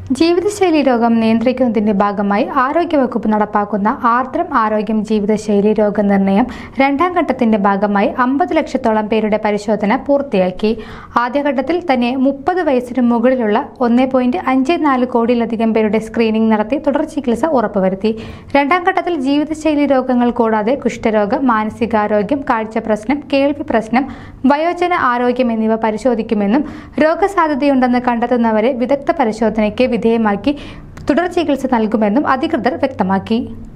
ജീവിതശൈലി രോഗം നിയന്ത്രിക്കുന്നതിന്റെ ഭാഗമായി ആരോഗ്യവകുപ്പ് നടപ്പാക്കുന്ന ആർദ്രം ആരോഗ്യം ജീവിതശൈലി രോഗനിർണയം രണ്ടാം ഘട്ടത്തിന്റെ ഭാഗമായി അമ്പത് ലക്ഷത്തോളം പേരുടെ പരിശോധന പൂർത്തിയാക്കി ആദ്യഘട്ടത്തിൽ തന്നെ മുപ്പത് വയസ്സിന് മുകളിലുള്ള ഒന്ന് പോയിന്റ് അഞ്ച് നാല് കോടിയിലധികം പേരുടെ സ്ക്രീനിംഗ് നടത്തി തുടർ ചികിത്സ ഉറപ്പുവരുത്തി രണ്ടാം ഘട്ടത്തിൽ ജീവിതശൈലി രോഗങ്ങൾ കൂടാതെ കുഷ്ഠരോഗം മാനസികാരോഗ്യം കാഴ്ച പ്രശ്നം കേൾവി പ്രശ്നം വയോജന ആരോഗ്യം എന്നിവ പരിശോധിക്കുമെന്നും രോഗസാധ്യതയുണ്ടെന്ന് കണ്ടെത്തുന്നവരെ വിദഗ്ധ പരിശോധനയ്ക്ക് വിധേയമാക്കി തുടർ ചികിത്സ നൽകുമെന്നും അധികൃതർ വ്യക്തമാക്കി